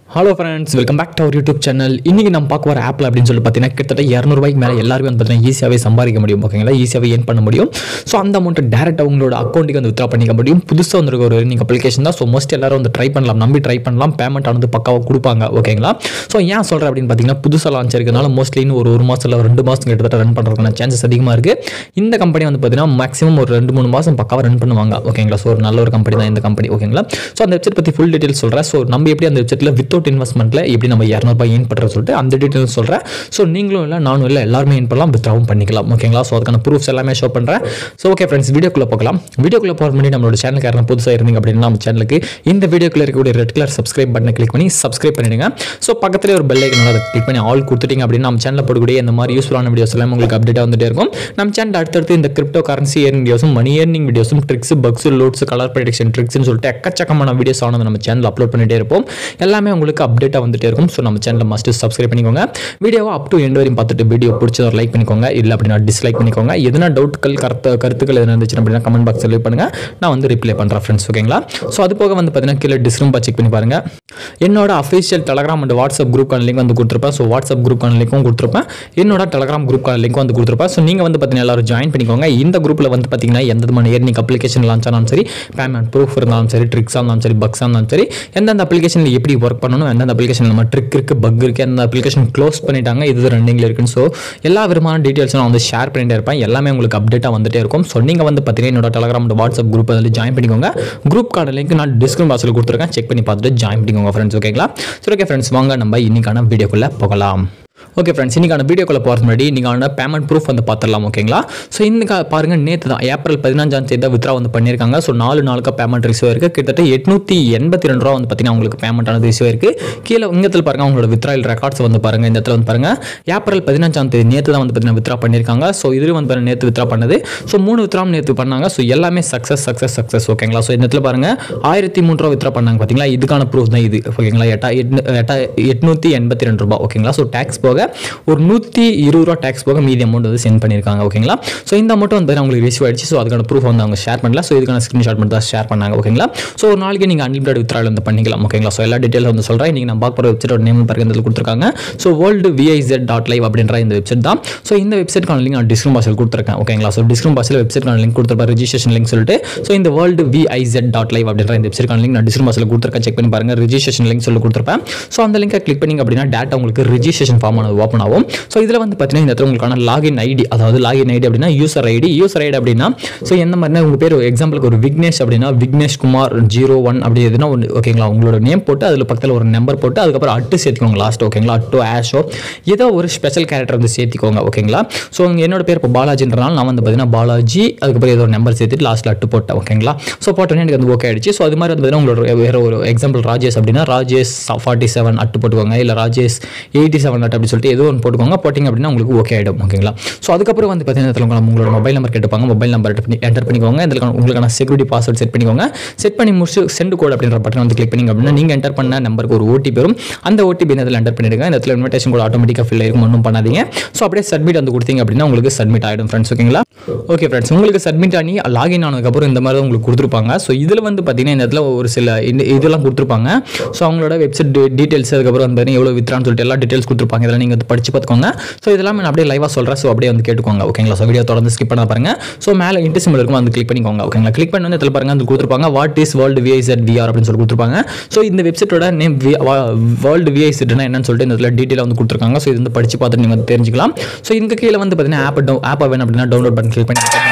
hello friends welcome back to our YouTube channel இன்றைக்கி நம்ம பார்க்க வர ஆப்பில் அப்படின்னு சொல்லி பார்த்தீங்கன்னா கிட்டத்தட்ட இரநூறுபாய்க்கு மேலே எல்லாருமே வந்து பார்த்தீங்கன்னா ஈஸியாகவே சம்பாதிக்க முடியும் ஓகேங்களா ஈஸியாகவே ஏன் பண்ண முடியும் ஸோ அந்த அமௌண்ட்டை டேரெக்டாக உங்களோட அக்கௌண்ட்டுக்கு வந்து வித்ரா பண்ணிக்க முடியும் புதுசாக வந்துருக்க ஒரு நீங்கள் அப்ளிகேஷன் தான் ஸோ மோஸ்ட் எல்லாரும் வந்து ட்ரை பண்ணலாம் நம்பி ட்ரை பண்ணலாம் பேமெண்ட் ஆனது பக்காவாக கொடுப்பாங்க ஓகேங்களா ஸோ ஏன் சொல்கிறேன் அப்படின்னு பார்த்தீங்கன்னா புதுசாக லான்ச் இருக்கிறதுனால மோஸ்ட்லி இன்னும் ஒரு ஒரு மாதம் இல்லை ரெண்டு மாதம் கிட்டத்தட்ட ரன் பண்ணுறதுக்கான சான்சஸ் அதிகமாக இருக்குது இந்த கம்பெனி வந்து பார்த்தீங்கன்னா மேக்ஸிமம் ஒரு ரெண்டு மூணு மாதம் பக்காவாக ரன் பண்ணுவாங்க ஓகேங்களா ஸோ ஒரு நல்ல ஒரு கம்பெனி தான் இந்த கம்பெனி ஓகேங்களா ஸோ அந்த வெப்சைட் பற்றி ஃபுல் டீட்டெயில் சொல்கிறேன் ஸோ நம்ம எப்படி அந்த வெப்சைட்டில் வித்தவுட் இன்வெஸ்ட்மெண்ட்டில் எப்படி நம்ம இரநூறுபா ஏன் பண்ணுறது சொல்லிட்டு அந்த டீட்டெயில்ஸ் சொல்கிறேன் ஸோ நீங்களும் இல்லை நானும் இல்லை எல்லாருமே ஏன் பண்ணலாம் வித்ராவும் பண்ணிக்கலாம் ஓகேங்களா ஸோ அதுக்கான ப்ரூஃப்ஸ் எல்லாமே ஷோ பண்ணுறேன் ஸோ ஓகே ஃப்ரெண்ட்ஸ் வீடியோக்குள்ளே போகலாம் வீடியோக்குள்ளே போகிற முன்னாடி நம்மளோட சேனலுக்கு யாரும் புதுசாக இருந்தீங்க அப்படின்னா நம்ம சேனலுக்கு இந்த வீடியோக்குள்ள இருக்கக்கூடிய ரெட் கலர் சப்ஸ்கிரைப் பட்டனை கிளிக் பண்ணி சப்ஸ்கிரைப் பண்ணிடுங்க ஸோ பக்கத்துலேயே ஒரு பெல் ஐக்கனோட அதை கிளிக் பண்ணி ஆல் கொடுத்துட்டீங்க அப்படின்னா நம்ம சேனலில் போடக்கூடிய இந்த மாதிரி யூஸ்ஃபுல்லான வீடியோஸ் எல்லாம் உங்களுக்கு அப்டேட்டாக வந்துட்டே இருக்கும் நம்ம சேனல் அடுத்தடுத்து இந்த கிரிப்டோ கரன்சி ஏர்னிங் வீடியோஸும் மணி ஏர்னிங் வீடியோஸும் tricks bugs lots colour prediction ட்ரிக்ஸ்னு சொல்லிட்டு எக்கச்சக்கமான வீடியோஸ் ஆனது நம்ம சேனல் அப்லோட் பண்ணிட்டே இருப்போம் எல்லாமே உங்களுக்கு அப்டேட்டாக வந்துட்டே இருக்கும் ஸோ நம்ம சேனலை மஸ்ட் சப்ஸ்கிரைப் பண்ணிக்கோங்க வீடியோவை அப் டு எண்ட் வரையும் பார்த்துட்டு வீடியோ பிடிச்ச ஒரு லைக் பண்ணிக்கோங்க இல்லை அப்படின்னா டிஸ்லைக் பண்ணிக்கோங்க எதனா டவுட்கள் கருத்து கருத்துக்கள் எதனா இருந்துச்சு அப்படின்னா கமெண்ட் பாக்ஸில் லீவ் பண்ணுங்க நான் வந்து ரிப்ளை பண்ணுறேன் ஃப்ரெண்ட்ஸ் ஓகேங்களா ஸோ அது போக வந்து பார்த்தீங்கன்னா கீழே டிஸ்கிரிம்பா செக் பண்ணி பாருங்க என்னோட அஃபிஷியல் டெலகிராம் அண்ட் வாட்ஸ்அப் குரூப்க்கான லிங்க் வந்து கொடுத்துருப்பேன் ஸோ வாட்ஸ்அப் குரூப்க்கான லிங்க்கும் கொடுத்துருப்பேன் என்னோட டெலகிராம் குரூப்க்கான லிங்க் வந்து கொடுத்துருப்பேன் ஸோ நீங்கள் வந்து பார்த்தீங்கன்னா எல்லாரும் ஜாயின் பண்ணிக்கோங்க இந்த குரூப்பில் வந்து பார்த்தீங்கன்னா எந்த விதமான ஏர்னிங் அப்ளிகேஷன் லான்ச் ஆனாலும் சரி பேமெண்ட் ப்ரூஃப் இருந்தாலும் சரி ட்ரிக்ஸாக இருந்தாலும் சரி பக்ஸாக இருந்தாலும் சரி எந்தெந்த அப்ளிகேஷனில் எப்படி ஒர்க் பண்ணணும் எந்தெந்த அப்ளிகேஷன் நம்ம ட்ரிக் இருக்குது பக் இருக்குது எந்த அப்ளிகேஷன் க்ளோஸ் பண்ணிட்டாங்க இது ரன்னிங்கில் இருக்குன்னு ஸோ எல்லா விதமான டீட்டெயில்ஸும் நான் வந்து ஷேர் பண்ணிட்டே இருப்பேன் எல்லாமே உங்களுக்கு அப்டேட்டாக வந்துட்டே இருக்கும் ஸோ நீங்கள் வந்து பார்த்தீங்கன்னா என்னோட டெலகிராம் வாட்ஸ்அப் குரூப் அதில் ஜாயின் பண்ணிக்கோங்க குரூப்க்கான லிங்க் நான் டிஸ்கிரிப் பாக்ஸில் கொடுத்துருக்கேன் செக் பண்ணி பார்த்துட்டு ஜாயின் பண்ணிக்கோங்க ஃப்ரெண்ட்ஸ் ஓகேங்களா சரி ஓகே ஃப்ரெண்ட்ஸ் வாங்க நம்ம இன்னைக்கான வீடியோக்குள்ளே போகலாம் ஓகே ஃப்ரெண்ட்ஸ் இன்றைக்கான வீடியோக்குள்ள போகிறது முன்னாடி நீங்கள் பேமெண்ட் ப்ரூஃப் வந்து பார்த்துடலாம் ஓகேங்களா ஸோ இந்த பாருங்கள் நேற்று தான் ஏப்ரல் பதினஞ்சாம் தேதி தான் வித்ரா வந்து பண்ணியிருக்காங்க ஸோ நாலு நாளுக்கு பேமெண்ட் ரிசீவ் இருக்குது கிட்டத்தட்ட எட்நூற்றி எண்பத்தி ரெண்டு ரூபா வந்து பார்த்தீங்கன்னா உங்களுக்கு பேமெண்ட் ஆனது ரிசீவ் இருக்குது கீழே இங்கத்தில் பாருங்கள் அவங்களோட வித்ராயில் ரெக்கார்ட்ஸ் வந்து பாருங்கள் இந்த இடத்துல வந்து பாருங்கள் ஏப்ரல் பதினஞ்சாம் தேதி நேற்று தான் வந்து பார்த்தீங்கன்னா வித்ரா பண்ணியிருக்காங்க ஸோ இதுலேயும் வந்து பாருங்கள் நேற்று வித்ரா பண்ணது ஸோ மூணு வித்ராம் நேற்று பண்ணாங்க ஸோ எல்லாமே சக்ஸஸ் சக்ஸஸ் சக்ஸஸ் ஓகேங்களா ஸோ இந்த இடத்துல பாருங்கள் ஆயிரத்தி மூணு ரூபா வித்ரா பண்ணாங்க பார்த்தீங்களா இதுக்கான ப்ரூஃப் தான் இது ஓகேங்களா எட்டா எட்நூ எட்டா எட்நூற்றி எண்பத்தி ரெண்டு ரூபா ஓகேங்களா ஸோ டேக்ஸ் போக ஒரு நூற்றி இருபது ரூபா டேக்ஸ் போக மீதி அமௌண்ட் வந்து சென்ட் பண்ணியிருக்காங்க ஓகேங்களா ஸோ இந்த அமௌண்ட் வந்து அவங்களுக்கு ரிசீவ் ஆயிடுச்சு ஸோ அதுக்கான ப்ரூஃப் வந்து அவங்க ஷேர் பண்ணல ஸோ இதுக்கான ஸ்க்ரீன்ஷாட் மட்டும் தான் ஷேர் பண்ணாங்க ஓகேங்களா ஸோ ஒரு நாளைக்கு நீங்கள் அன்லிமிட்டட் வித்ரால் வந்து பண்ணிக்கலாம் ஓகேங்களா ஸோ எல்லா டீட்டெயிலும் வந்து சொல்கிறேன் நீங்கள் நான் பார்க்குற வெப்சைட்டோட நேம் பாருங்க இதில் கொடுத்துருக்காங்க ஸோ வேர்ல்டு விஐசெட் டாட் லைவ் அப்படின்ற இந்த வெப்சைட் தான் ஸோ இந்த வெப்சைட்க்கான லிங்க் நான் டிஸ்கிரிப் பாக்ஸில் கொடுத்துருக்கேன் ஓகேங்களா ஸோ டிஸ்கிரிப் பாக்ஸில் வெப்சைட்க்கான லிங்க் கொடுத்துருப்பேன் ரிஜிஸ்ட்ரேஷன் லிங்க் சொல்லிட்டு ஸோ இந்த வேர்ல்டு விஐசெட் டாட் லைவ் அப்படின்ற இந்த வெப்சைட்க்கான லிங்க் நான் டிஸ்கிரிப் பாக்ஸில் கொடுத்துருக்கேன் செக் பண்ணி பாருங்க ரிஜிஸ்ட்ரேஷன் லிங்க் சொல்லி கொடுத்துருப்பேன் ஸோ அந்த லிங்கை கிளிக் பண்ணிங்க அப்படின்னா டேட்டா உங்களுக்கு ரிஜிஸ்ட்ரேஷன் ஃபார்ம் ஆனது ஓப்பன் ஆகும் ஸோ இதில் வந்து பார்த்தீங்கன்னா இந்த இடத்துல உங்களுக்கான லாகின் ஐடி அதாவது லாகின் ஐடி அப்படின்னா யூசர் ஐடி யூசர் ஐடி அப்படின்னா ஸோ எந்த மாதிரினா உங்கள் பேர் எக்ஸாம்பிளுக்கு ஒரு விக்னேஷ் அப்படின்னா விக்னேஷ் குமார் ஜீரோ ஒன் அப்படி எதுனா ஒன்று ஓகேங்களா உங்களோட நேம் போட்டு அதில் பக்கத்தில் ஒரு நம்பர் போட்டு அதுக்கப்புறம் அட்டு சேர்த்துக்கோங்க லாஸ்ட் ஓகேங்களா அட்டோ ஆஷோ ஏதோ ஒரு ஸ்பெஷல் கேரக்டர் வந்து சேர்த்திக்கோங்க ஓகேங்களா ஸோ என்னோட பேர் இப்போ பாலாஜின்றனால நான் வந்து பார்த்தீங்கன்னா பாலாஜி அதுக்கப்புறம் ஏதோ ஒரு நம்பர் சேர்த்துட்டு லாஸ்ட்டில் அட்டு போட்டேன் ஓகேங்களா ஸோ போட்டோன்னே எனக்கு வந்து ஓகே ஆயிடுச்சு ஸோ அது மாதிரி வந்து பார்த்தீங்கன்னா உங்களோட வேறு ஒரு எக்ஸாம்பிள் ராஜேஷ் அப்படின்னா ராஜேஷ் ஃபார்ட்டி செவன் அட்டு போட்டுக்கோங்க இல்லை ராஜேஷ் எயிட்டி செவன் அட்டு அப்படி சொல்லிட்டு ஏதோ ஒன்று போட்டுக்கோங்க போட்டிங்க அப்படின்னா உங்களுக்கு ஓகே ஆகிடும் ஓகேங்களா ஸோ அதுக்கப்புறம் வந்து பார்த்தீங்கன்னா இதில் உங்களை உங்களோட மொபைல் நம்பர் கேட்டுப்பாங்க மொபைல் நம்பர் பண்ணி என்டர் பண்ணிக்கோங்க இதில் உங்களுக்கான செக்யூரிட்டி பாஸ்வேர்ட் செட் பண்ணிக்கோங்க செட் பண்ணி முடிச்சு சென்ட் கோட் அப்படின்ற பட்டன் வந்து கிளிக் பண்ணிங்க அப்படின்னா நீங்கள் என்டர் பண்ண நம்பருக்கு ஒரு ஓடிபி வரும் அந்த ஓடிபி இதில் என்டர் பண்ணிடுங்க இந்த இடத்துல இன்விடேஷன் கூட ஆட்டோமேட்டிக்காக ஃபில் ஆயிருக்கும் ஒன்றும் பண்ணாதீங்க ஸோ அப்படியே சப்மிட் வந்து கொடுத்தீங்க அப்படின்னா உங்களுக்கு சப்மிட் ஆகிடும் ஃப்ரெண்ட்ஸ் ஓகேங்களா ஓகே ஃப்ரெண்ட்ஸ் உங்களுக்கு சப்மிட் ஆனி லாகின் ஆனதுக்கப்புறம் இந்த மாதிரி தான் உங்களுக்கு கொடுத்துருப்பாங்க ஸோ இதில் வந்து பார்த்தீங்கன்னா இந்த இடத்துல ஒரு சில இந்த இதெல்லாம் கொடுத்துருப்பாங்க ஸோ அவங்களோட வெப்சைட் டீட்டெயில்ஸ் அதுக்கப்புறம் வந்து எவ்வளோ வித்ரான்னு சொல்லிட்டு எல்லா டீட்டெயில்ஸ் கொடுத்துருப்பாங்க இதெல்லாம் நீங்கள் வந்து படிச்சு பார்த்துக்கோங்க ஸோ இதெல்லாம் நான் அப்படியே லைவாக சொல்கிறேன் ஸோ அப்படியே வந்து கேட்டுக்கோங்க ஓகேங்களா ஸோ வீடியோ தொடர்ந்து ஸ்கிப் பண்ண பாருங்க ஸோ மேலே இன்ட்டு சிம்பிள் இருக்கும் வந்து கிளிக் பண்ணிக்கோங்க ஓகேங்களா கிளிக் பண்ணி வந்து இதில் பாருங்க வந்து கொடுத்துருப்பாங்க வாட் இஸ் வேர்ல்டு விஐசெட் விஆர் அப்படின்னு சொல்லி கொடுத்துருப்பாங்க ஸோ இந்த வெப்சைட்டோட நேம் வேர்ல்டு விஐசெட்னா என்னன்னு சொல்லிட்டு இந்த இதில் டீட்டெயில் வந்து கொடுத்துருக்காங்க ஸோ இது வந்து படிச்சு பார்த்துட்டு நீங்கள் வந்து தெரிஞ்சுக்கலாம் ஸோ இந்த கீழே வந்து பார்த்தீங்கன்னா ஆப் டவு ஆப்பை வேணும் அப்படின்னா டவுன்லோட் பண்ணி கிளிக் பண்ணி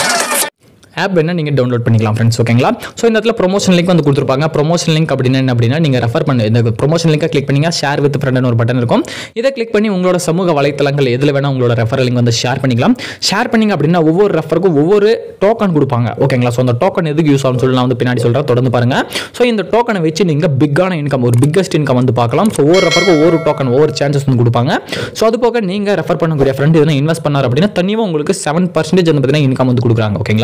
ஆப் வேணால் நீங்கள் டவுன்லோட் பண்ணிக்கலாம் ஃப்ரெண்ட்ஸ் ஓகேங்களா ஸோ இந்த இடத்துல ப்ரொமோஷன் லிங்க் வந்து கொடுத்துருப்பாங்க ப்ரொமோஷன் லிங்க் அப்படின்னா என்ன அப்படின்னா நீங்கள் ரெஃபர் பண்ண இந்த ப்ரொமோஷன் லிங்கை கிளிக் பண்ணிங்க ஷேர் வித் ஃப்ரெண்ட்னு ஒரு பட்டன் இருக்கும் இதை கிளிக் பண்ணி உங்களோட சமூக வலைத்தளங்கள் எதில் வேணால் உங்களோட ரெஃபர் லிங்க் வந்து ஷேர் பண்ணிக்கலாம் ஷேர் பண்ணிங்க அப்படின்னா ஒவ்வொரு ரெஃபருக்கும் ஒவ்வொரு டோக்கன் கொடுப்பாங்க ஓகேங்களா ஸோ அந்த டோக்கன் எதுக்கு யூஸ் ஆகும்னு சொல்லி நான் வந்து பின்னாடி சொல்கிறேன் தொடர்ந்து பாருங்க ஸோ இந்த டோக்கனை வச்சு நீங்கள் பிக்கான இன்கம் ஒரு பிக்கஸ்ட் இன்கம் வந்து பார்க்கலாம் ஸோ ஒவ்வொரு ரெஃபருக்கும் ஒவ்வொரு டோக்கன் ஒவ்வொரு சான்சஸ் வந்து கொடுப்பாங்க ஸோ அது போக நீங்கள் ரெஃபர் பண்ணக்கூடிய ஃப்ரெண்ட் எதுனா இன்வெஸ்ட் பண்ணார் அப்படின்னா தனியாக உங்களுக்கு செவன் பர்சன்டேஜ் வந்து பார்த்தீங்கன்னா இன்கம் வந்து கொடுக்குறாங்க ஓகேங்களா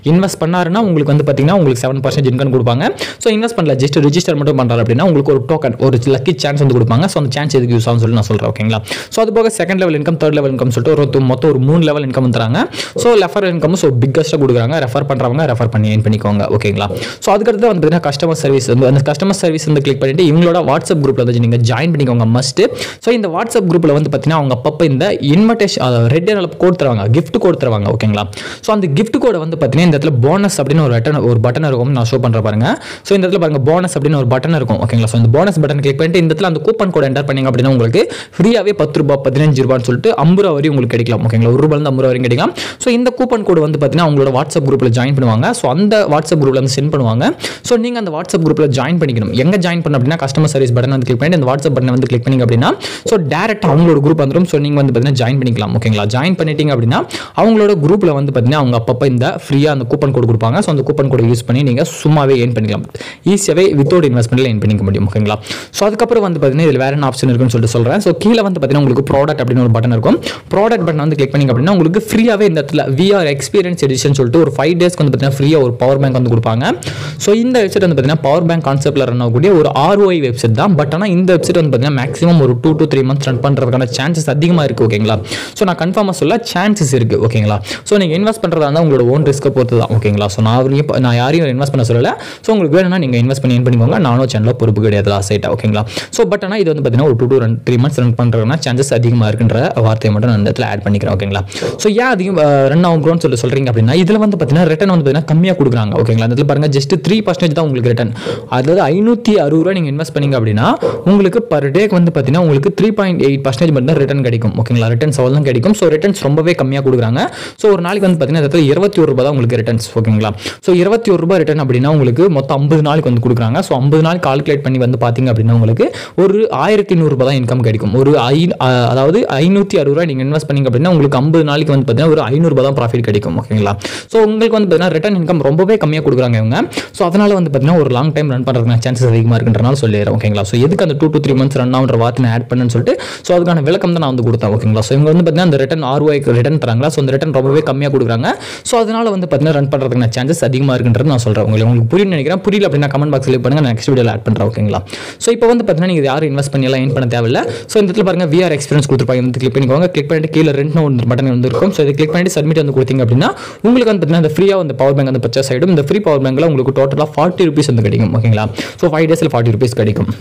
இன்வெஸ்ட் பண்ணாருன்னா உங்களுக்கு வந்து பார்த்தீங்கன்னா உங்களுக்கு செவன் பர்சன்ட் இன்கம் கொடுப்பாங்க ஸோ இன்வெஸ்ட் பண்ணல ஜஸ்ட் ரிஜிஸ்டர் மட்டும் பண்ணுறாரு அப்படின்னா உங்களுக்கு ஒரு டோக்கன் ஒரு லக்கி சான்ஸ் வந்து கொடுப்பாங்க ஸோ அந்த சான்ஸ் எதுக்கு யூஸ் ஆகும் சொல்லி நான் சொல்கிறேன் ஓகேங்களா ஸோ அது போக second level income third level income சொல்லிட்டு ஒரு து- மொத்தம் ஒரு மூணு லெவல் இன்கம் தராங்க ஸோ ரெஃபர் இன்கம் ஸோ பிக்கஸ்ட்டாக கொடுக்குறாங்க ரெஃபர் பண்ணுறவங்க ரெஃபர் பண்ணி ஏன் பண்ணிக்கோங்க ஓகேங்களா ஸோ அதுக்கடுத்து வந்து பார்த்தீங்கன்னா கஸ்டமர் சர்வீஸ் வந்து அந்த கஸ்டமர் சர்வீஸ் வந்து கிளிக் பண்ணிட்டு இவங்களோட வாட்ஸ்அப் குரூப்பில் வந்து நீங்கள் ஜாயின் பண்ணிக்கோங்க மஸ்ட்டு ஸோ இந்த வாட்ஸ்அப் குரூப்பில் வந்து பார்த்தீங்கன்னா அவங்க அப்பப்போ இந்த இன்விடேஷன் ரெட் அண்ட் கோட் தருவாங்க gift கோட் தருவாங்க ஓகேங்களா ஸோ அந்த gift கோடை வந்து பார்த்தீங்கன்னா இந்த இடத்துல போனஸ் அப்படின்னு ஒரு பட்டன் ஒரு பட்டன் இருக்கும் நான் ஷோ பண்ணுற பாருங்க ஸோ இந்த இடத்துல பாருங்க போனஸ் அப்படின்னு ஒரு பட்டன் இருக்கும் ஓகேங்களா ஸோ இந்த போனஸ் பட்டன் கிளிக் பண்ணிட்டு இந்த இடத்துல அந்த கூப்பன் கோட் என்டர் பண்ணீங்க அப்படின்னா உங்களுக்கு ஃப்ரீயாகவே பத்து ரூபாய் பதினஞ்சு ரூபான்னு சொல்லிட்டு ஐம்பது ரூபா வரையும் உங்களுக்கு கிடைக்கலாம் ஓகேங்களா ஒரு ரூபாய் ஐம்பது ரூபா வரையும் கிடைக்கலாம் ஸோ இந்த கூப்பன் கோடு வந்து பார்த்தீங்கன்னா அவங்களோட வாட்ஸ்அப் குரூப்பில் ஜாயின் பண்ணுவாங்க ஸோ அந்த வாட்ஸ்அப் குரூப்பில் வந்து சென்ட் பண்ணுவாங்க ஸோ நீங்கள் அந்த வாட்ஸ்அப் குரூப்பில் ஜாயின் பண்ணிக்கணும் எங்கே ஜாயின் பண்ண அப்படின்னா கஸ்டமர் சர்வீஸ் பட்டன் வந்து கிளிக் பண்ணிட்டு இந்த வாட்ஸ்அப் பட்டன் வந்து கிளிக் பண்ணிங்க அப்படின்னா ஸோ டேரெக்டாக அவங்களோட குரூப் வந்துடும் ஸோ நீங்கள் வந்து பார்த்தீங்கன்னா ஜாயின் பண்ணிக்கலாம் ஓகேங்களா ஜாயின் பண்ணிட்டீங்க அப்படின்னா அவங்களோட குரூப்பில் வந்து பார்த்தீங்கன்னா அவங்க அப்பப்போ இந்த ஃப்ரீயாக அந்த கூப்பன் கோடு கொடுப்பாங்க ஸோ அந்த கூப்பன் கோடு யூஸ் பண்ணி நீங்கள் சும்மாவே ஏன் பண்ணிக்கலாம் ஈஸியாகவே வித்தவுட் இன்வெஸ்ட்மெண்ட்டில் ஏன் பண்ணிக்க முடியும் ஓகேங்களா ஸோ அதுக்கப்புறம் வந்து பார்த்தீங்கன்னா இதில் வேறு என்ன ஆப்ஷன் இருக்குன்னு சொல்லிட்டு சொல்கிறேன் ஸோ கீழே வந்து பார்த்தீங்கன்னா உங்களுக்கு ப்ராடக்ட் அப்படின்னு ஒரு பட்டன் இருக்கும் ப்ராடக்ட் பட்டன் வந்து கிளிக் பண்ணிங்க அப்படின்னா உங்களுக்கு ஃப்ரீயாகவே இந்த இடத்துல விஆர் எக்ஸ்பீரியன்ஸ் எடிஷன் சொல்லிட்டு ஒரு ஃபைவ் டேஸ்க்கு வந்து பார்த்தீங்கன்னா ஃப்ரீயாக ஒரு பவர் பேங்க் வந்து கொடுப்பாங்க ஸோ இந்த வெப்சைட் வந்து பார்த்தீங்கன்னா பவர் பேங்க் கான்செப்ட்டில் ரன் ஆகக்கூடிய ஒரு ஆர்ஓஐ வெப்சைட் தான் பட் ஆனால் இந்த வெப்சைட் வந்து பார்த்தீங்கன்னா மேக்ஸிமம் ஒரு two to three months run பண்ணுறதுக்கான சான்சஸ் அதிகமாக இருக்குது ஓகேங்களா ஸோ நான் கன்ஃபார்மாக சொல்ல சான்சஸ் இருக்குது ஓகேங்களா ஸோ நீங்கள் இன்வெஸ்ட் பண்ணுறதா இருந்தால் உங்களோட ஓன் ரிஸ்க்கை பொறுத்து தான் ஓகேங்களா ஸோ நான் அவரையும் இப்ப- நான் யாரையும் இன்வெஸ்ட் பண்ண சொல்லலை ஸோ உங்களுக்கு வேணும்னா நீங்கள் இன்வெஸ்ட் பண்ணி ஏன் பண்ணிக்கோங்க நானும் சேனலில் பொறுப்பு கிடையாது லாஸ்ட் சைட்டாக ஓகேங்களா ஸோ பட் ஆனால் இது வந்து பார்த்தீங்கன்னா ஒரு two two run three months run பண்ணுறதுனா சான்சஸ் அதிகமாக இருக்குன்ற வார்த்தையை மட்டும் நான் இந்த இடத்துல ஆட் பண்ணிக்கிறேன் ஓகேங்களா ஸோ ஏன் அதிகம் ரன் ஆகும் ப்ரோன்னு சொல்லி சொல்கிறீங்க அப்படின்னா இதில் வந்து பார்த்தீங்கன்னா ரிட்டன் வந்து பார்த்தீங்கன்னா கம்மியாக கொடுக்குறாங்க ஓகேங்களா அந்த இடத்துல பாருங்கள் ஜஸ்ட் த்ரீ பர்சன்டேஜ் தான் உங்களுக்கு ரிட்டன் அதாவது ஐநூற்றி அறுபது ரூபா நீங்கள் இன்வெஸ்ட் பண்ணீங்க அப்படின்னா உங்களுக்கு பர் டேக்கு வந்து பார்த்தீங்கன்னா உங்களுக்கு த்ரீ பாயிண்ட் எயிட் பர்சன்டேஜ் மட்டும் தான் ரிட்டன் கிடைக்கும் ஓகேங்களா ரிட்டர்ன்ஸ் அவ்வளோ தான் கிடைக்கும் ஸோ ரிட்டர்ன்ஸ் ரொம்பவே கம்மியாக கொடுக்குறாங்க ஸோ ஒரு நாளைக்கு வந்து பார்த்தீங்கன்னா இந்த இடத்துல இருபத்தி ஒரு ரூபா தான் உங்களுக்கு ரிட்டர்ன்ஸ் ஓகேங்களா ஸோ இருபத்தி ஒரு ரூபாய் ரிட்டர்ன் அப்படின்னா உங்களுக்கு மொத்தம் ஐம்பது நாளைக்கு வந்து கொடுக்குறாங்க ஸோ ஐம்பது நாள் கால்குலேட் பண்ணி வந்து பார்த்தீங்க அப்படின்னா உங்களுக்கு ஒரு ஆயிரத்தி நூறுரூபா தான் இன்கம் கிடைக்கும் ஒரு ஐ அஹ் அதாவது ஐநூற்றி அறுபது ரூபாய் நீங்கள் இன்வெஸ்ட் பண்ணீங்க அப்படின்னா உங்களுக்கு ஐம்பது நாளைக்கு வந்து பார்த்தீங்கன்னா ஒரு ஐநூறுரூபா தான் ப்ராஃபிட் கிடைக்கும் ஓகேங்களா ஸோ உங்களுக்கு வந்து பார்த்தீங்கன்னா ரிட்டர்ன் இன்கம் ரொம்பவே கம்மியாக கொடுக்குறாங்க இவங்க ஸோ அதனால் வந்து பார்த்தீங்கன்னா ஒரு லாங் டைம் ரன் பண்ணுறதுக்கான சான்சஸ் அதிகமாக இருக்குன்றனால சொல்லிடுறேன் ஓகேங்களா ஸோ எதுக்கு அந்த two to three months run ஆகுன்ற வார்த்தை நான் ஆட் பண்ணேன்னு சொல்லிட்டு ஸோ அதுக்கான விளக்கம் தான் நான் வந்து கொடுத்தேன் ஓகேங்களா ஸோ இவங்க வந்து பார்த்தீங்கன்னா அந்த ரிட்டன் ஆர்ஓஐக்கு ரிட்டன் தராங்களா ஸோ அந்த ரிட்டன் ரொம்பவே கம்மியாக கொடுக்குறாங்க ஸோ அதனால வந்து பார்த்தீங்கன்னா ரன் பண்ணுறதுக்கான சான்சஸ் அதிகமாக இருக்குன்றது நான் சொல்கிறேன் உங்களுக்கு உங்களுக்கு புரியும் நினைக்கிறேன் புரியல அப்படின்னா கமெண்ட் பாக்ஸ் லீவ் பண்ணுங்க நான் நெக்ஸ்ட் வீடியோவில் ஆட் பண்ணுறேன் ஓகேங்களா ஸோ இப்போ வந்து பார்த்தீங்கன்னா நீங்கள் யாரும் இன்வெஸ்ட் பண்ணி எல்லாம் ஏன் பண்ண தேவையில்ல ஸோ இந்த இடத்துல பாருங்க விஆர் எக்ஸ்பீரியன்ஸ் கொடுத்துருப்பாங்க வந்து கிளிக் பண்ணிக்கோங்க கிளிக் பண்ணிட்டு கீழே ரெண்டு ஒரு பட்டன் வந்து இருக்கும் ஸோ இதை கிளிக் பண்ணிட்டு சப்மிட் வந்து கொடுத்தீங்க அப்படின்னா உங்களுக்கு வந்து பார்த்தீங்கன்னா இந்த ஃப்ரீயாக வந்து பவர் பேங்க் வந்து பர்ச்சேஸ் ஆகிடும் இந்த ஃப்ரீ பவர் பேங்கில் உங்களுக்கு டோட்டலாக ஃபார்ட்டி ருபீஸ் வந்து கிடைக்கும் ஓகேங்களா ஸோ ஃபைவ் டேஸில் ஃபார்ட்டி ருபீஸ் கிடைக்கும்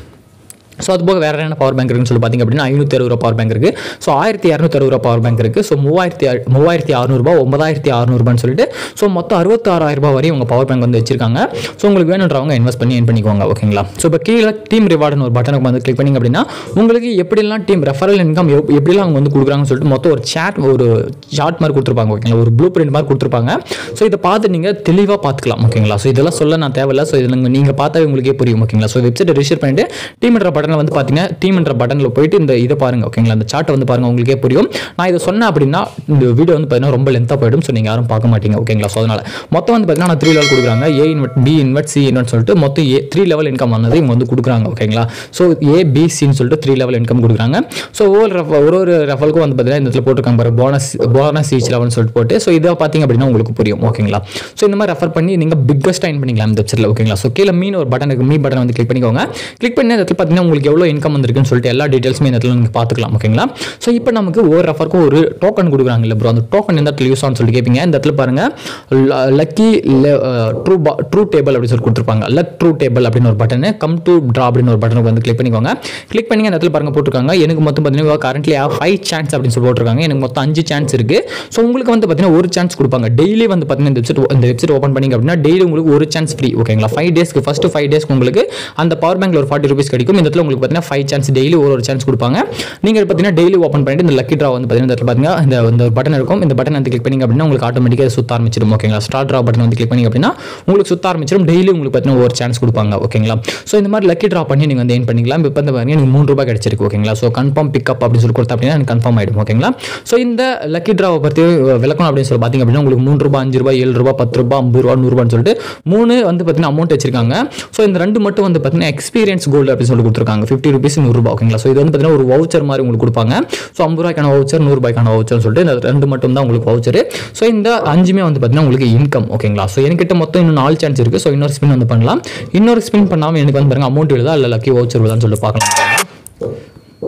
ஸோ அது போக வேறு என்ன பவர் பேங்க் இருக்குன்னு சொல்லி பார்த்தீங்க அப்படின்னா ஐநூற்றி அறுபது ரூபா பவர் பேங்க் இருக்குது ஸோ ஆயிரத்தி இரநூத்தி அறுபது ரூபா பவர் பேங்க் இருக்குது ஸோ மூவாயிரத்தி அ- மூவாயிரத்தி அறுநூறுபா ஒன்பதாயிரத்தி அறுநூறுபான்னு சொல்லிட்டு ஸோ மொத்தம் அறுபத்தாறாயிரம் ரூபாய் வரையும் உங்கள் பவர் பேங்க் வந்து வச்சிருக்காங்க ஸோ உங்களுக்கு வேணுன்றவங்க இன்வெஸ்ட் பண்ணி ஏன் பண்ணிக்கோங்க ஓகேங்களா ஸோ இப்போ கீழே டீம் ரிவார்டுன்னு ஒரு பட்டனுக்கு வந்து கிளிக் பண்ணிங்க அப்படின்னா உங்களுக்கு எப்படிலாம் டீம் ரெஃபரல் இன்கம் எப்படிலாம் அவங்க வந்து கொடுக்குறாங்கன்னு சொல்லிட்டு மொத்தம் ஒரு சேட் ஒரு சார்ட் மாதிரி கொடுத்துருப்பாங்க ஓகேங்களா ஒரு ப்ளூ பிரிண்ட் மாதிரி கொடுத்துருப்பாங்க ஸோ இதை பார்த்து நீங்கள் தெளிவாக பார்த்துக்கலாம் ஓகேங்களா ஸோ இதெல்லாம் சொல்ல நான் தேவையில்ல ஸோ இதில் நீங்கள் பார்த்தாவே உங்களுக்கே புரியும் ஓகேங்களா ஸோ வெப்சைட்டை ரிஜிஸ்டர் பண்ணிட்டு டீம்ன்ற பட்டனில் வந்து பார்த்தீங்கன்னா டீம்ன்ற பட்டனில் போயிட்டு இந்த இதை பாருங்க ஓகேங்களா இந்த சார்ட்டை வந்து பாருங்க உங்களுக்கே புரியும் நான் இதை சொன்னேன் அப்படின்னா இந்த வீடியோ வந்து பார்த்தீங்கன்னா ரொம்ப லென்த்தாக போயிடும் ஸோ நீங்கள் யாரும் பார்க்க மாட்டீங்க ஓகேங்களா ஸோ அதனால் மொத்தம் வந்து பார்த்தீங்கன்னா நான் த்ரீ லெவல் கொடுக்குறாங்க A invert B invert C invert சொல்லிட்டு மொத்தம் ஏ த்ரீ லெவல் இன்கம் ஆனது இவங்க வந்து கொடுக்குறாங்க ஓகேங்களா ஸோ ஏ பி சின்னு சொல்லிட்டு த்ரீ லெவல் இன்கம் கொடுக்குறாங்க ஸோ ஒவ்வொரு ரெஃப ஒரு ஒரு ரெஃபலுக்கும் வந்து பார்த்தீங்கன்னா இந்த இடத்துல போட்டிருக்காங்க பாரு போனஸ் போனஸ் ஈச் லெவல்னு சொல்லிட்டு போட்டு ஸோ இதை பார்த்தீங்க அப்படின்னா உங்களுக்கு புரியும் ஓகேங்களா ஸோ இந்த மாதிரி ரெஃபர் பண்ணி நீங்கள் பிக்கஸ்ட் டைன் பண்ணிக்கலாம் இந்த வெப்சைட்டில் ஓகேங்களா ஸோ கீழே மீன் ஒரு பட்டன் இருக்கு மீ பட்டன் வந்து கிளிக் பண்ணிக்கோங்க கிளிக் பண்ணி அந்த இடத்துல பார்த்தீங்கன்னா உங்களுக்கு எவ்வளோ இன்கம் வந்திருக்குன்னு சொல்லிட்டு எல்லா டீட்டெயில்ஸுமே இந்த இடத்துல நீங்கள் பார்த்துக்கலாம் ஓகேங்களா ஸோ இப்போ நமக்கு ஒரு ரெஃபருக்கும் ஒரு டோக்கன் கொடுக்குறாங்க இல்லை ப்ரோ அந்த டோக்கன் எந்த இடத்துல யூஸ் ஆகும்னு சொல்லி கேட்பீங்க இந்த இடத்துல பாருங்க லக்கி ட்ரூ ட்ரூ டேபிள் அப்படின்னு சொல்லி கொடுத்துருப்பாங்க லக் ட்ரூ டேபிள் அப்படின்னு ஒரு பட்டன் கம் டு ட்ரா அப்படின்னு ஒரு பட்டனுக்கு வந்து கிளிக் பண்ணிக்கோங்க கிளிக் பண்ணி அந்த இடத்துல பாருங்க போட்டிருக்காங்க எனக்கு மொத்தம் பார்த்தீங்கன்னா கரண்ட்லி ஃபைவ் சான்ஸ் அப்படின்னு சொல்லி போட்டிருக்காங்க எனக்கு மொத்தம் அஞ்சு சான்ஸ் இருக்கு ஸோ உங்களுக்கு வந்து பார்த்தீங்கன்னா ஒரு சான்ஸ் கொடுப்பாங்க டெய்லி வந்து பார்த்தீங்கன்னா இந்த வெப்சைட் இந்த வெப்சைட் ஓப்பன் பண்ணிங்க அப்படின்னா டெய்லி உங்களுக்கு ஒரு சான்ஸ் ஃப்ரீ ஓகேங்களா ஃபைவ் டேஸ்க்கு ஃபர்ஸ்ட் ஃபைவ் டேஸ்க்கு உங்களுக்கு அந்த பவர் பேங்க்ல ஒரு ஃபார்ட்டி ருபீஸ் கிடைக்கும் இந்த இடத்துல உங்களுக்கு பார்த்தீங்கன்னா ஃபைவ் சான்ஸ் டெய்லி ஒரு ஒரு சான்ஸ் கொடுப்பாங்க நீங்கள் பார்த்தீங்கன்னா டெய்லி ஓப்பன் பண்ணிட்டு இந்த லக்கி ட்ரா வந்து பார்த்தீங்கன்னா இந்த இடத்துல பார்த்தீங்கன்னா இந்த இந்த பட்டன் இருக்கும் இந்த பட்டன் வந்து கிளிக் பண்ணிங்க அப்படின்னா உங்களுக்கு ஆட்டோமேட்டிக்காக சுத்த ஆரம்பிச்சிடும் ஓகேங்களா ஸ்டார்ட் ட்ரா பட்டன் வந்து கிளிக் பண்ணிங்க அப்படின்னா உங்களுக்கு சுத்த ஆரம்பிச்சிடும் டெய்லி உங்களுக்கு பார்த்தீங்கன்னா ஒரு சான்ஸ் கொடுப்பாங்க ஓகேங்களா ஸோ இந்த மாதிரி லக்கி ட்ரா பண்ணி நீங்கள் வந்து ஏன் பண்ணிக்கலாம் இப்போ வந்து பாருங்க எனக்கு மூணு ரூபாய் கிடைச்சிருக்கு ஓகேங்களா ஸோ கன்ஃபார்ம் பிக்கப் அப்படின்னு சொல்லி கொடுத்தா அப்படின்னா எனக்கு கன்ஃபார்ம் ஆகிடும் ஓகேங்களா ஸோ இந்த லக்கி ட்ராவை பற்றி விளக்கணும் அப்படின்னு சொல்லி பார்த்தீங்க அப்படின்னா உங்களுக்கு மூணு ரூபாய் அஞ்சு ரூபாய் ஏழு ரூபாய் பத்து ரூபாய் ஐம்பது ரூபா நூறுபான்னு சொல்லிட்டு மூணு வந்து பார்த்தீங்கன்னா அமௌண்ட் வச்சிருக்காங்க ஸோ இந்த ரெண்டு மட்டும் வந்து பார்த்தீங்கன்னா எக்ஸ்பீரியன்ஸ் கோல்டு அப்படின்னு சொல்லி கொடுத்துருக்காங்க கொடுக்குறாங்க ஃபிஃப்டி ருபீஸ் நூறுரூபா ஓகேங்களா ஸோ இது வந்து பார்த்தீங்கன்னா ஒரு வவுச்சர் மாதிரி உங்களுக்கு கொடுப்பாங்க ஸோ ஐம்பது ரூபாய்க்கான வவுச்சர் நூறுபாய்க்கான வவுச்சர்னு சொல்லிட்டு இந்த ரெண்டு மட்டும் தான் உங்களுக்கு வவுச்சர் ஸோ இந்த அஞ்சுமே வந்து பார்த்தீங்கன்னா உங்களுக்கு இன்கம் ஓகேங்களா ஸோ என்கிட்ட மொத்தம் இன்னும் நாலு சான்ஸ் இருக்குது ஸோ இன்னொரு ஸ்பின் வந்து பண்ணலாம் இன்னொரு ஸ்பின் பண்ணாமல் எனக்கு வந்து பாருங்க அமௌண்ட் விழுதா இல்லை லக்கி வவுச்சர் விழுதான்னு சொல்லிட்டு பார்க்கலாம்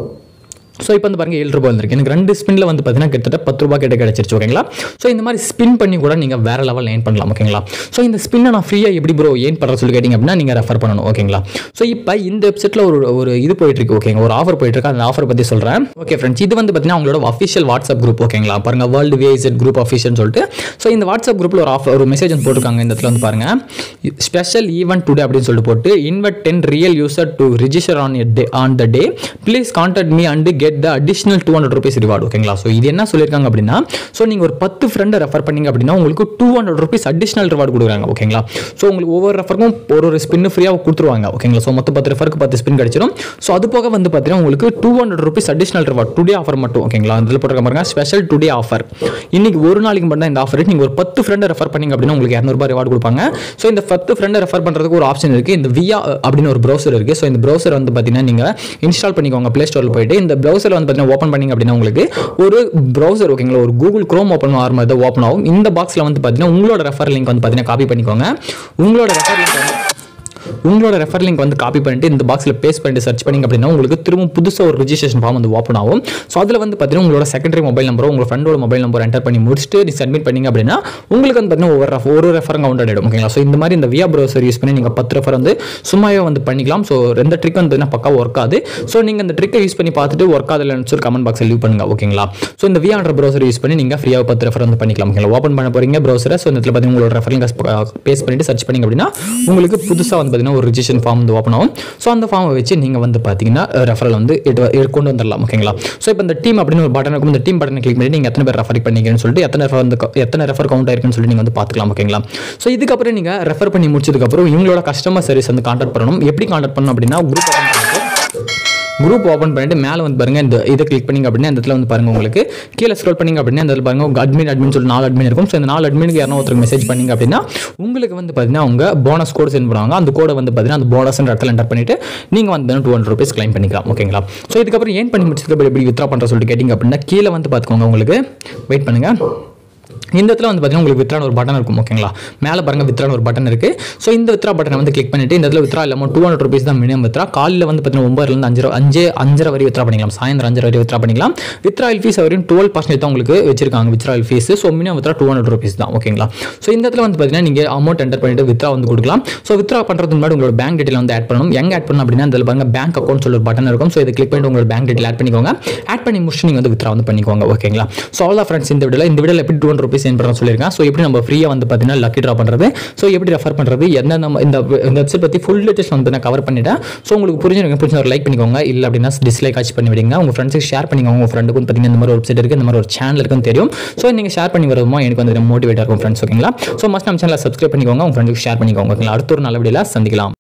ஸோ இப்போ வந்து பாருங்க ஏழு ரூபாய் வந்திருக்கு எனக்கு ரெண்டு ஸ்பின்ல வந்து பார்த்தீங்கன்னா கிட்டத்தட்ட பத்து ரூபாய் கிட்ட கிடைச்சிருச்சு ஓகேங்களா ஸோ இந்த மாதிரி ஸ்பின் பண்ணி கூட நீங்கள் வேற லெவல் ஏன் பண்ணலாம் ஓகேங்களா ஸோ இந்த ஸ்பின்னை நான் ஃப்ரீயாக எப்படி ப்ரோ ஏன் பண்ணுற சொல்லி கேட்டிங்க அப்படின்னா நீங்கள் ரெஃபர் பண்ணணும் ஓகேங்களா ஸோ இப்போ இந்த வெப்சைட்டில் ஒரு ஒரு இது போயிட்டு இருக்கு ஓகேங்க ஒரு ஆஃபர் போயிட்டு இருக்கு அந்த ஆஃபர் பற்றி சொல்கிறேன் ஓகே ஃப்ரெண்ட்ஸ் இது வந்து பார்த்தீங்கன்னா உங்களோட அஃபிஷியல் வாட்ஸ்அப் குரூப் ஓகேங்களா பாருங்க வேர்ல்டு விஐசெட் குரூப் அஃபிஷியல் சொல்லிட்டு ஸோ இந்த வாட்ஸ்அப் குரூப்பில் ஒரு ஆஃபர் ஒரு மெசேஜ் வந்து போட்டிருக்காங்க இந்த இடத்துல வந்து பாருங்க ஸ்பெஷல் ஈவெண்ட் டுடே அப்படின்னு சொல்லிட்டு போட்டு invert ten real user to register on day on the day please contact me and get the additional two hundred rupees reward ஓகேங்களா ஸோ இது என்ன சொல்லியிருக்காங்க அப்படின்னா ஸோ நீங்கள் ஒரு பத்து ஃப்ரெண்டை ரெஃபர் பண்ணீங்க அப்படின்னா உங்களுக்கு two hundred rupees additional reward கொடுக்குறாங்க ஓகேங்களா ஸோ உங்களுக்கு ஒவ்வொரு ரெஃபருக்கும் ஒரு ஒரு ஸ்பின்னு ஃப்ரீயாக கொடுத்துருவாங்க ஓகேங்களா ஸோ மொத்தம் பத்து ரெஃபருக்கு பத்து ஸ்பின் கிடைச்சிடும் ஸோ அது போக வந்து பார்த்தீங்கன்னா உங்களுக்கு two hundred rupees additional reward today offer மட்டும் ஓகேங்களா அதில் போட்டிருக்க பாருங்க ஸ்பெஷல் டுடே ஆஃபர் இன்னைக்கு ஒரு நாளைக்கு மட்டும் தான் இந்த ஆஃபர் நீங்கள் ஒரு பத்து ஃப்ரெண்டை ரெஃபர் பண்ணீங்க அப்படின்னா உங்களுக்கு இரநூறுபா ரிவார்டு கொடுப்பாங்க ஸோ இந்த பத்து ஃப்ரெண்டை ரெஃபர் பண்ணுறதுக்கு ஒரு ஆப்ஷன் இருக்குது இந்த வியா அப்படின்னு ஒரு ப்ரௌசர் இருக்குது ஸோ இந்த ப்ரௌசர் வந்து பார்த்தீங்கன்னா நீங்கள் இன்ஸ்டால் பண்ணிக்கோங்க ப்ளே ஸ்டோரில் போயிட்டு இந்த ப்ரௌசர் வந்து பார்த்தீங்கன்னா ஓப்பன் பண்ணிங்க அப்படின்னா உங்களுக்கு ஒரு ப்ரௌசர் ஓகேங்களா ஒரு கூகுள் க்ரோம் ஓப்பன் ஆகிற மாதிரி தான் ஓப்பன் ஆகும் இந்த பாக்ஸில் வந்து பார்த்தீங்கன்னா உங்களோட ரெஃபர் லிங்க் வந்து பார்த்தீங்கன்னா காப்பி பண்ணிக்கோங்க உங்களோட ரெஃபர் லிங்க் வந்து உங்களோட ரெஃபர் லிங்க் வந்து காப்பி பண்ணிட்டு இந்த பாக்ஸில் பேஸ்ட் பண்ணிட்டு சர்ச் பண்ணிங்க அப்படின்னா உங்களுக்கு திரும்ப புதுசாக ஒரு ரிஜிஸ்ட்ரேஷன் ஃபார்ம் வந்து ஓப்பன் ஆகும் ஸோ அதில் வந்து பார்த்தீங்கன்னா உங்களோட செகண்டரி மொபைல் நம்பரோ உங்கள் ஃப்ரெண்டோட மொபைல் நம்பர் என்டர் பண்ணி முடிச்சுட்டு நீ சப்மிட் பண்ணீங்க அப்படின்னா உங்களுக்கு வந்து பார்த்தீங்கன்னா ஒவ்வொரு ref- ஒரு ரெஃபர் கவுண்ட் ஆகிடும் ஓகேங்களா ஸோ இந்த மாதிரி இந்த வியா ப்ரௌசர் யூஸ் பண்ணி நீங்கள் பத்து ரெஃபர் வந்து சும்மாவே வந்து பண்ணிக்கலாம் ஸோ ரெண்டு ட்ரிக் வந்து பார்த்தீங்கன்னா பக்கா ஒர்க் ஆகுது ஸோ நீங்கள் இந்த ட்ரிக்கை யூஸ் பண்ணி பார்த்துட்டு ஒர்க் ஆகலன்னு சொல்லி கமெண்ட் பாக்ஸில் லீவ் பண்ணுங்க ஓகேங்களா ஸோ இந்த வியான்ற ப்ரௌசர் யூஸ் பண்ணி நீங்கள் ஃப்ரீயாக பத்து ரெஃபர் வந்து பண்ணிக்கலாம் ஓகேங்களா ஓப்பன் பண்ண போறீங்க ப்ரௌசரை ஸோ இந்த இடத்துல பார்த்தீங்கன்னா உங்களோட ரெஃபர் லிங்க் பேஸ் பண்ணிட்டு சர்ச் பண்ணிங்க அப்படின்னா உங்களுக்கு புதுசாக வந்து பார்த்தீங்கன்னா ஒரு ரிஜிஸ்ட்ரேஷன் ஃபார்ம் வந்து ஓப்பன் ஆகும் ஸோ அந்த ஃபார்மை வச்சு நீங்கள் வந்து பார்த்தீங்கன்னா ரெஃபரல் வந்து எடு- எடு- கொண்டு வந்துடலாம் ஓகேங்களா ஸோ இப்போ இந்த டீம் அப்படின்னு ஒரு பட்டன் இருக்கும் இந்த டீம் பட்டனை கிளிக் பண்ணி நீங்கள் எத்தனை பேர் ரெஃபர் பண்ணிக்கிறேன்னு சொல்லிட்டு எத்தனை ரெஃபர் வந்து எத்தனை ரெஃபர் கவுண்ட் ஆயிருக்குன்னு சொல்லி நீங்கள் வந்து பார்த்துக்கலாம் ஓகேங்களா ஸோ இதுக்கப்புறம் நீங்கள் ரெஃபர் பண்ணி முடிச்சதுக்கப்புறம் இவங்களோட கஸ்டமர் சர்வீஸ் வந்து கான்டாக்ட் பண்ணணும் எப்படி கான்டாக்ட் பண்ணணும் அப்படின்னா குரூப் ஓப்பன் பண்ணிட்டு குரூப் ஓப்பன் பண்ணிட்டு மேலே வந்து பாருங்க இந்த இதை கிளிக் பண்ணிங்க அப்படின்னா இந்த இடத்துல வந்து பாருங்க உங்களுக்கு கீழே ஸ்க்ரோல் பண்ணிங்க அப்படின்னா இந்த இடத்துல பாருங்க உங்க அட்மின் அட்மின் சொல்லி நாலு அட்மின் இருக்கும் ஸோ இந்த நாலு அட்மினுக்கு யாரும் ஒருத்தருக்கு மெசேஜ் பண்ணீங்க அப்படின்னா உங்களுக்கு வந்து பார்த்தீங்கன்னா உங்க போனஸ் கோட் சென்ட் பண்ணுவாங்க அந்த கோடை வந்து பார்த்தீங்கன்னா அந்த போனஸ்ன்ற இடத்துல என்டர் பண்ணிட்டு நீங்கள் வந்து டூ ஹண்ட்ரட் ருபீஸ் கிளைம் பண்ணிக்கலாம் ஓகேங்களா ஸோ இதுக்கப்புறம் ஏன் பண்ணி முடிச்சதுக்கு எப்படி வித்ரா பண்ணுற சொல்லிட்டு கேட்டிங்க அப்படின்னா கீழே வந்து பார்த்துக்கோங்க உங்களுக்கு வெயிட் பண்ணுங்க இந்த இடத்துல வந்து பார்த்தீங்கன்னா உங்களுக்கு வித்ரான ஒரு பட்டன் இருக்கும் ஓகேங்களா மேலே பாருங்க வித்ரான ஒரு பட்டன் இருக்கு ஸோ இந்த வித்ரா பட்டனை வந்து கிளிக் பண்ணிட்டு இந்த இடத்துல வித்ரா இல்லாமல் டூ ஹண்ட்ரட் ருபீஸ் தான் மினிமம் வித்ரா காலையில் வந்து பார்த்தீங்கன்னா ஒன்பதுலேருந்து அஞ்சு ரூபா- அஞ்சு அஞ்சரை வரை வித்ரா பண்ணிக்கலாம் சாயந்தரம் அஞ்சரை வரை வித்ரா பண்ணிக்கலாம் வித்ராயில் ஃபீஸ் வரையும் டுவெல் பர்சன்டேஜ் தான் உங்களுக்கு வச்சிருக்காங்க வித்ராயில் fees so minimum withdraw two hundred rupees தான் ஓகேங்களா ஸோ இந்த இடத்துல வந்து பார்த்தீங்கன்னா நீங்கள் அமௌண்ட் என்டர் பண்ணிட்டு வித்ரா வந்து கொடுக்கலாம் ஸோ வித்ரா பண்ணுறதுக்கு முன்னாடி உங்களோட பேங்க் டீட்டெயில் வந்து ஆட் பண்ணணும் எங்க ஆட் பண்ணணும் அப்படின்னா இதில் பாருங்க பேங்க் அக்கௌண்ட் சொல்லி ஒரு பட்டன் இருக்கும் ஸோ இதை கிளிக் பண்ணிட்டு உங்களோட பேங்க் டீட்டெயில் ஆட் பண்ணிக்கோங்க ஆட் பண்ணி முடிச்சு நீங்கள் வந்து வித்ரா வந்து பண்ணிக்கோங்க ஓகேங்களா ஸோ அவ்வளோ ஃப்ரெண்ட்ஸ் இந்த வீடியோவில் இந்த வீடியோவில் எப்படி டூ ஹண்ட்ரட் ருபீஸ் ஏன் பண்ணுறோம் சொல்லியிருக்கேன் ஸோ எப்படி நம்ம ஃப்ரீயாக வந்து பார்த்தீங்கன்னா லக்கி ட்ரா பண்ணுறது ஸோ எப்படி ரெஃபர் பண்ணுறது என்ன நம்ம இந்த இந்த வெப்சைட் பற்றி ஃபுல் டீட்டெயில்ஸ் வந்து நான் கவர் பண்ணிட்டேன் ஸோ உங்களுக்கு புரிஞ்சிருங்க புரிஞ்ச ஒரு லைக் பண்ணிக்கோங்க இல்லை அப்படின்னா டிஸ்லைக் ஆச்சு பண்ணி விடுங்க உங்கள் ஃப்ரெண்ட்ஸுக்கு ஷேர் பண்ணிக்கோங்க உங்கள் ஃப்ரெண்டுக்கு பார்த்தீங்கன்னா இந்த மாதிரி ஒரு வெப்சைட் இருக்குது இந்த மாதிரி ஒரு சேனல் இருக்குன்னு தெரியும் ஸோ நீங்கள் ஷேர் பண்ணி வருமா எனக்கு வந்து மோட்டிவேட்டாக இருக்கும் ஃப்ரெண்ட்ஸ் ஓகேங்களா ஸோ மஸ்ட் நம்ம சேனலை சப்ஸ்கிரைப் பண்ணிக்கோங்க உங்கள் ஃப்ரெண்டுக்கு ஷேர் பண்ணிக்கோங்க ஓகேங்களா அடுத்த ஒரு நல்ல வீடியோவில் சந்திக்கலாம்